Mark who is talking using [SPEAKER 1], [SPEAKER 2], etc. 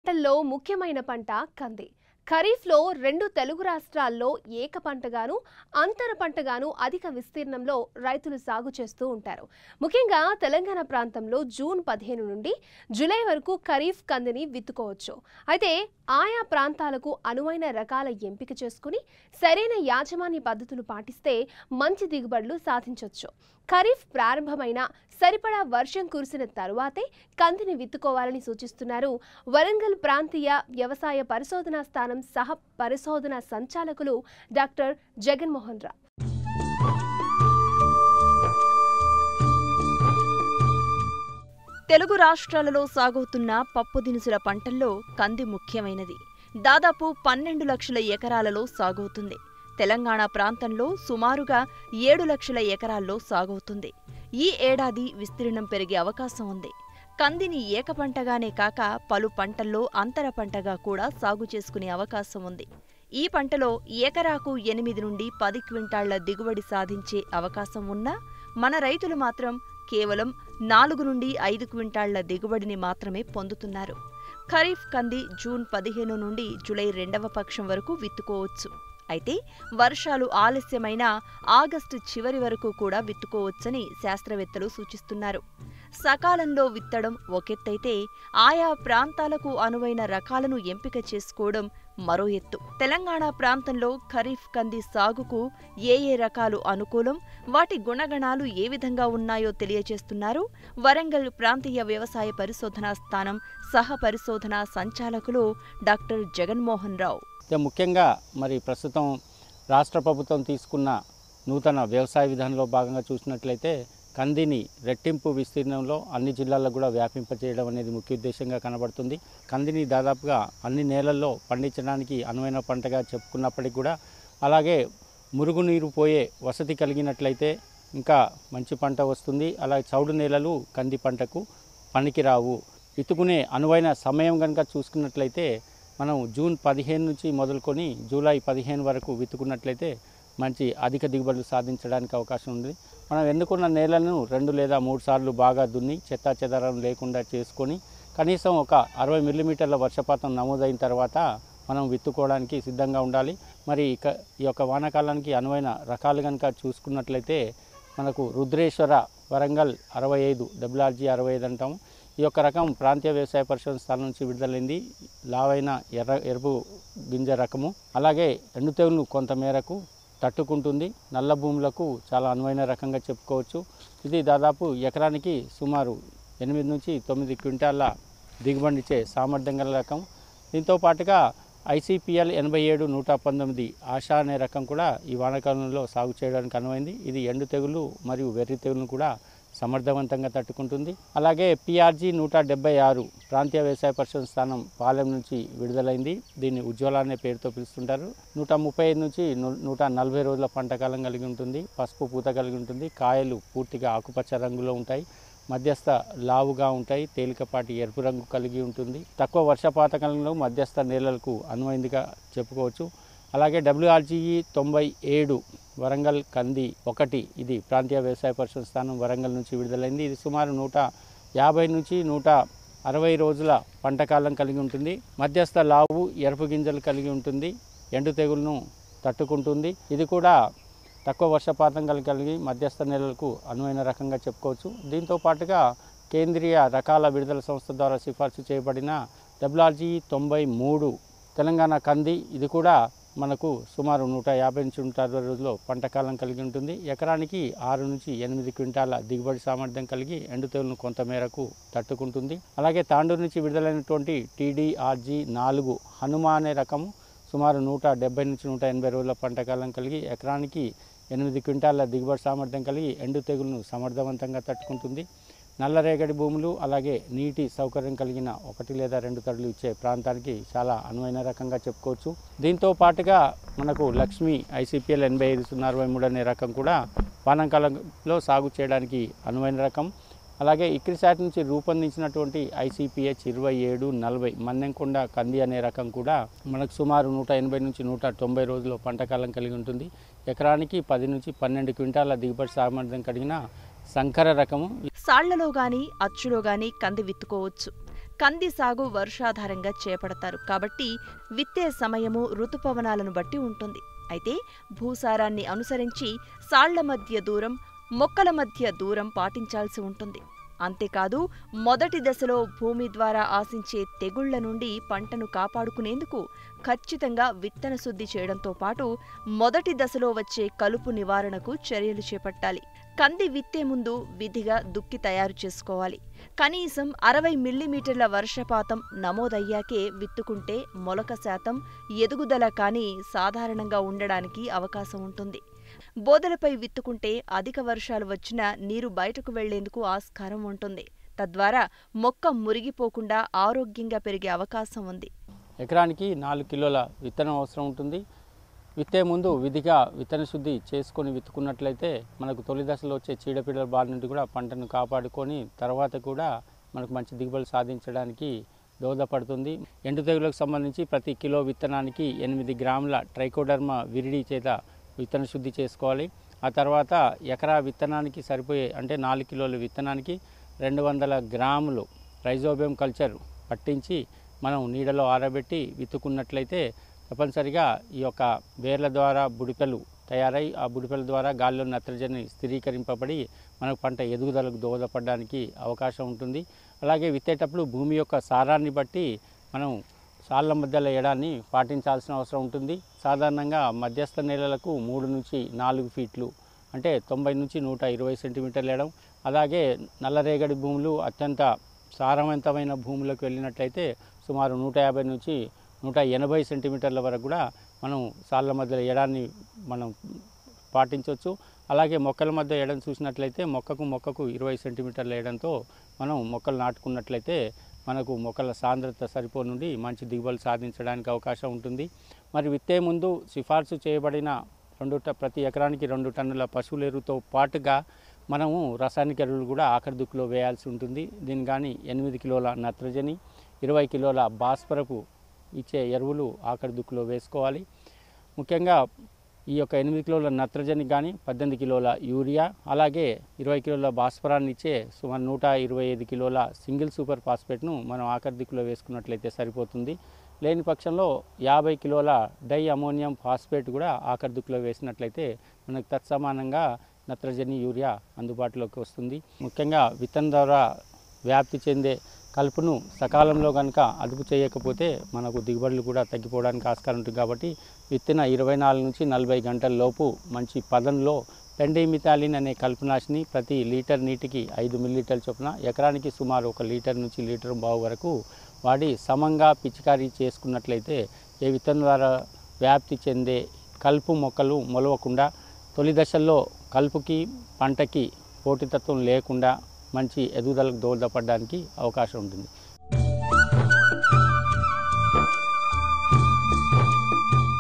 [SPEAKER 1] పంటల్లో ముఖ్యమైన పంట కంది ఖరీఫ్లో రెండు తెలుగు రాష్ట్రాల్లో ఏక పంటగాను అంతర పంటగాను అధిక విస్తీర్ణంలో రైతులు సాగు చేస్తూ ఉంటారు ముఖ్యంగా తెలంగాణ ప్రాంతంలో జూన్ పదిహేను నుండి జూలై వరకు ఖరీఫ్ కందిని విత్తుకోవచ్చు అయితే ఆయా ప్రాంతాలకు అనువైన రకాల ఎంపిక చేసుకుని సరైన యాజమాన్య పద్ధతులు పాటిస్తే మంచి దిగుబడులు సాధించవచ్చు ఖరీఫ్ ప్రారంభమైన సరిపడా వర్షం కురిసిన తరువాతే కందిని విత్తుకోవాలని సూచిస్తున్నారు వరంగల్ ప్రాంతీయ వ్యవసాయ పరిశోధనా స్థానం సహ పరిశోధన సంచాలకులు డాక్టర్ జగన్మోహన్ రావు
[SPEAKER 2] తెలుగు రాష్ట్రాలలో సాగవుతున్న పప్పు దినుసుల పంటల్లో కంది ముఖ్యమైనది దాదాపు పన్నెండు లక్షల ఎకరాలలో సాగవుతుంది తెలంగాణ ప్రాంతంలో సుమారుగా ఏడు లక్షల ఎకరాల్లో సాగవుతుంది ఈ ఏడాది విస్తీర్ణం పెరిగే అవకాశం ఉంది కందిని ఏక పంటగానే కాక పలు పంటల్లో అంతర పంటగా కూడా సాగు చేసుకునే అవకాశం ఉంది ఈ పంటలో ఎకరాకు ఎనిమిది నుండి పది క్వింటాళ్ల దిగుబడి సాధించే అవకాశం ఉన్నా మన రైతులు మాత్రం కేవలం నాలుగు నుండి ఐదు క్వింటాళ్ల దిగుబడిని మాత్రమే పొందుతున్నారు ఖరీఫ్ కంది జూన్ పదిహేను నుండి జూలై రెండవ పక్షం వరకు విత్తుకోవచ్చు అయితే వర్షాలు ఆలస్యమైన ఆగస్టు చివరి వరకు కూడా విత్తుకోవచ్చని శాస్త్రవేత్తలు సూచిస్తున్నారు సకాలంలో విత్తడం ఒకెత్తైతే ఆయా ప్రాంతాలకు అనువైన రకాలను ఎంపిక చేసుకోవడం మరో ఎత్తు తెలంగాణ ప్రాంతంలో ఖరీఫ్ కంది సాగుకు ఏ ఏ రకాలు అనుకూలం వాటి గుణగణాలు ఏ విధంగా ఉన్నాయో తెలియజేస్తున్నారు వరంగల్ ప్రాంతీయ వ్యవసాయ పరిశోధనా స్థానం సహ పరిశోధనా సంచాలకులు డాక్టర్ జగన్మోహన్ రావు
[SPEAKER 3] అయితే ముఖ్యంగా మరి ప్రస్తుతం రాష్ట్ర ప్రభుత్వం తీసుకున్న నూతన వ్యవసాయ విధానంలో భాగంగా చూసినట్లయితే కందిని రెట్టింపు విస్తీర్ణంలో అన్ని జిల్లాల్లో కూడా వ్యాపింపచేయడం అనేది ముఖ్య ఉద్దేశంగా కనబడుతుంది కందిని దాదాపుగా అన్ని నేలల్లో పండించడానికి అనువైన పంటగా చెప్పుకున్నప్పటికీ కూడా అలాగే మురుగునీరు పోయే వసతి కలిగినట్లయితే ఇంకా మంచి పంట వస్తుంది అలాగే చౌడు నేలలు కంది పంటకు పనికిరావు విత్తుకునే అనువైన సమయం కనుక చూసుకున్నట్లయితే మనం జూన్ పదిహేను నుంచి మొదలుకొని జూలై పదిహేను వరకు విత్తుకున్నట్లయితే మంచి అధిక దిగుబడులు సాధించడానికి అవకాశం ఉంది మనం ఎన్నుకున్న నేలను రెండు లేదా మూడు సార్లు బాగా దున్ని చెత్తా చెదారం లేకుండా చేసుకొని కనీసం ఒక అరవై మిల్లీమీటర్ల వర్షపాతం నమోదైన తర్వాత మనం విత్తుకోవడానికి సిద్ధంగా ఉండాలి మరి ఇక ఈ యొక్క వానాకాలానికి అనువైన రకాలు కనుక చూసుకున్నట్లయితే మనకు రుద్రేశ్వర వరంగల్ అరవై ఐదు డబ్ల్యూఆర్జీ అరవై ఐదు అంటాము ఈ యొక్క రకం ప్రాంతీయ వ్యవసాయ పరిశోధన స్థానం నుంచి విడుదలైంది లావైన ఎర్ర ఎరుపు గింజ రకము అలాగే ఎండు తెగులు కొంత మేరకు తట్టుకుంటుంది నల్ల భూములకు చాలా అనువైన రకంగా చెప్పుకోవచ్చు ఇది దాదాపు ఎకరానికి సుమారు ఎనిమిది నుంచి తొమ్మిది క్వింటాల దిగుబడినిచ్చే సామర్థ్యం గల రకం దీంతో పాటుగా ఐసీపీఎల్ ఎనభై ఏడు నూట పంతొమ్మిది ఆశా అనే రకం కూడా ఈ వానాకాలంలో సాగు చేయడానికి అనువైంది ఇది ఎండు తెగులు మరియు వెర్రి తెగులను కూడా సమర్థవంతంగా తట్టుకుంటుంది అలాగే పిఆర్జీ నూట డెబ్బై ఆరు ప్రాంతీయ వ్యవసాయ పరిశోధన స్థానం పాలెం నుంచి విడుదలైంది దీన్ని ఉజ్వల అనే పేరుతో పిలుస్తుంటారు నూట ముప్పై ఐదు నుంచి ను- నూట నలభై రోజుల పంట కాలం కలిగి ఉంటుంది పసుపు పూత కలిగి ఉంటుంది కాయలు పూర్తిగా ఆకుపచ్చ రంగులో ఉంటాయి మధ్యస్థ లావుగా ఉంటాయి తేలికపాటి ఎరుపు రంగు కలిగి ఉంటుంది తక్కువ వర్షపాత కాలంలో మధ్యస్థ నేలలకు అనువైందిగా చెప్పుకోవచ్చు అలాగే డబ్ల్యూఆర్జీఈ తొంభై ఏడు వరంగల్ కంది ఒకటి ఇది ప్రాంతీయ వ్యవసాయ పరిశోధన స్థానం వరంగల్ నుంచి విడుదలైంది ఇది సుమారు నూట యాభై నుంచి నూట అరవై రోజుల పంట కాలం కలిగి ఉంటుంది మధ్యస్థ లావు ఎరుపు గింజలు కలిగి ఉంటుంది ఎండు తెగులను తట్టుకుంటుంది ఇది కూడా తక్కువ వర్షపాతం కలిగి కలిగి మధ్యస్థ నేలలకు అనువైన రకంగా చెప్పుకోవచ్చు దీంతో పాటుగా కేంద్రీయ రకాల విడుదల సంస్థ ద్వారా సిఫార్సు చేయబడిన డబ్ల్యూఆర్జీ తొంభై మూడు తెలంగాణ కంది ఇది కూడా మనకు సుమారు నూట యాభై నుంచి నూట అరవై రోజుల్లో పంట కాలం కలిగి ఉంటుంది ఎకరానికి ఆరు నుంచి ఎనిమిది క్వింటాల దిగుబడి సామర్థ్యం కలిగి ఎండు తెగులను కొంత మేరకు తట్టుకుంటుంది అలాగే తాండూరు నుంచి విడుదలైనటువంటి టీడీఆర్జీ నాలుగు హనుమా అనే రకము సుమారు నూట డెబ్బై నుంచి నూట ఎనభై రోజుల పంట కాలం కలిగి ఎకరానికి ఎనిమిది క్వింటాల దిగుబడి సామర్థ్యం కలిగి ఎండు తెగులను సమర్థవంతంగా తట్టుకుంటుంది నల్లరేగడి భూములు అలాగే నీటి సౌకర్యం కలిగిన ఒకటి లేదా రెండు తడులు ఇచ్చే ప్రాంతానికి చాలా అనువైన రకంగా చెప్పుకోవచ్చు దీంతో పాటుగా మనకు లక్ష్మి ఐసీపీఎల్ ఎనభై ఐదు సున్నా అరవై మూడు అనే రకం కూడా వానాకాలంలో సాగు చేయడానికి అనువైన రకం అలాగే ఇక్రిసాట్ నుంచి రూపొందించినటువంటి ఐసీపీహెచ్ ఇరవై ఏడు నలభై మన్నెంకొండ కంది అనే రకం కూడా మనకు సుమారు నూట ఎనభై నుంచి నూట తొంభై రోజులు పంటకాలం కలిగి ఉంటుంది ఎకరానికి పది నుంచి పన్నెండు క్వింటాల దిగుబడి సామర్థ్యం కలిగిన సంకర రకము
[SPEAKER 2] సాళ్లలో గాని అచ్చులో గాని కంది విత్తుకోవచ్చు కంది సాగు వర్షాధారంగా చేపడతారు కాబట్టి విత్తే సమయము ఋతుపవనాలను బట్టి ఉంటుంది అయితే భూసారాన్ని అనుసరించి సాళ్ల మధ్య దూరం మొక్కల మధ్య దూరం పాటించాల్సి ఉంటుంది అంతేకాదు మొదటి దశలో భూమి ద్వారా ఆశించే తెగుళ్ల నుండి పంటను కాపాడుకునేందుకు ఖచ్చితంగా విత్తన శుద్ధి చేయడంతో పాటు మొదటి దశలో వచ్చే కలుపు నివారణకు చర్యలు చేపట్టాలి కంది విత్తే ముందు విధిగా దుక్కి తయారు చేసుకోవాలి కనీసం అరవై మిల్లీమీటర్ల వర్షపాతం నమోదయ్యాకే విత్తుకుంటే మొలక శాతం ఎదుగుదల కానీ సాధారణంగా ఉండడానికి అవకాశం ఉంటుంది బోదలపై విత్తుకుంటే అధిక వర్షాలు వచ్చినా నీరు బయటకు వెళ్లేందుకు ఆస్కారం ఉంటుంది తద్వారా మొక్క మురిగిపోకుండా ఆరోగ్యంగా పెరిగే అవకాశం ఉంది
[SPEAKER 3] ఎకరానికి నాలుగు కిలోల విత్తనం అవసరం ఉంటుంది విత్తే ముందు విధిగా విత్తన శుద్ధి చేసుకొని విత్తుకున్నట్లయితే మనకు తొలి దశలో వచ్చే చీడపీడల బారి నుండి కూడా పంటను కాపాడుకొని తర్వాత కూడా మనకు మంచి దిగుబడి సాధించడానికి దోహదపడుతుంది ఎండు తెగులకు సంబంధించి ప్రతి కిలో విత్తనానికి ఎనిమిది గ్రాముల ట్రైకోడర్మా విరిడి చేత విత్తన శుద్ధి చేసుకోవాలి ఆ తర్వాత ఎకరా విత్తనానికి సరిపోయే అంటే నాలుగు కిలోల విత్తనానికి రెండు వందల గ్రాములు రైజోబియం కల్చర్ పట్టించి మనం నీడలో ఆరబెట్టి విత్తుకున్నట్లయితే తప్పనిసరిగా ఈ యొక్క వేర్ల ద్వారా బుడిపెలు తయారై ఆ బుడిపెల ద్వారా గాలిలో నత్రజని స్థిరీకరింపబడి మనకు పంట ఎదుగుదలకు దోహదపడడానికి అవకాశం ఉంటుంది అలాగే విత్తేటప్పుడు భూమి యొక్క సారాన్ని బట్టి మనం సాళ్ళ మధ్యలో ఎడాన్ని పాటించాల్సిన అవసరం ఉంటుంది సాధారణంగా మధ్యస్థ నేలలకు మూడు నుంచి నాలుగు ఫీట్లు అంటే తొంభై నుంచి నూట ఇరవై సెంటీమీటర్లు వేయడం అలాగే నల్లరేగడి భూములు అత్యంత సారవంతమైన భూములకు వెళ్ళినట్లయితే సుమారు నూట యాభై నుంచి నూట ఎనభై సెంటీమీటర్ల వరకు కూడా మనం సాళ్ళ మధ్యలో ఎడాన్ని మనం పాటించవచ్చు అలాగే మొక్కల మధ్య ఎడం చూసినట్లయితే మొక్కకు మొక్కకు ఇరవై సెంటీమీటర్ల ఎడంతో మనం మొక్కలు నాటుకున్నట్లయితే మనకు మొక్కల సాంద్రత సరిపో నుండి మంచి దిగుబడి సాధించడానికి అవకాశం ఉంటుంది మరి విత్తే ముందు సిఫార్సు చేయబడిన రెండు ట- ప్రతి ఎకరానికి రెండు టన్నుల పశువుల ఎరువుతో పాటుగా మనము రసాయనిక ఎరువులు కూడా ఆఖరి దుక్కులో వేయాల్సి ఉంటుంది దీని కానీ ఎనిమిది కిలోల నత్రజని ఇరవై కిలోల భాస్వరపు ఇచ్చే ఎరువులు ఆఖరి దుక్కులో వేసుకోవాలి ముఖ్యంగా ఈ యొక్క ఎనిమిది కిలోల నత్రజని కానీ పద్దెనిమిది కిలోల యూరియా అలాగే ఇరవై కిలోల భాస్వరాన్ని ఇచ్చే సుమారు నూట ఇరవై ఐదు కిలోల సింగిల్ సూపర్ ఫాస్ఫేట్ను మనం ఆఖరి దిక్కులో వేసుకున్నట్లయితే సరిపోతుంది లేని పక్షంలో యాభై కిలోల డై అమోనియం ఫాస్ఫేట్ కూడా ఆఖరి దిక్కులో వేసినట్లయితే మనకు తత్సమానంగా నత్రజని యూరియా అందుబాటులోకి వస్తుంది ముఖ్యంగా విత్తనం ద్వారా వ్యాప్తి చెందే కలుపును సకాలంలో కనుక అదుపు చేయకపోతే మనకు దిగుబడులు కూడా తగ్గిపోవడానికి ఆస్కారం ఉంటుంది కాబట్టి విత్తిన ఇరవై నాలుగు నుంచి నలభై గంటల లోపు మంచి పదంలో పెండిమిథాలిన్ అనే కలుపునాశిని ప్రతి లీటర్ నీటికి ఐదు మిల్లీలీటర్ల చొప్పున ఎకరానికి సుమారు ఒక లీటర్ నుంచి లీటర్ బావు వరకు వాడి సమంగా పిచికారీ చేసుకున్నట్లయితే ఏ విత్తనం ద్వారా వ్యాప్తి చెందే కలుపు మొక్కలు మొలవకుండా తొలి దశల్లో కలుపుకి పంటకి పోటీతత్వం లేకుండా మంచి ఎదుగుదలకు దోహదపడడానికి అవకాశం ఉంటుంది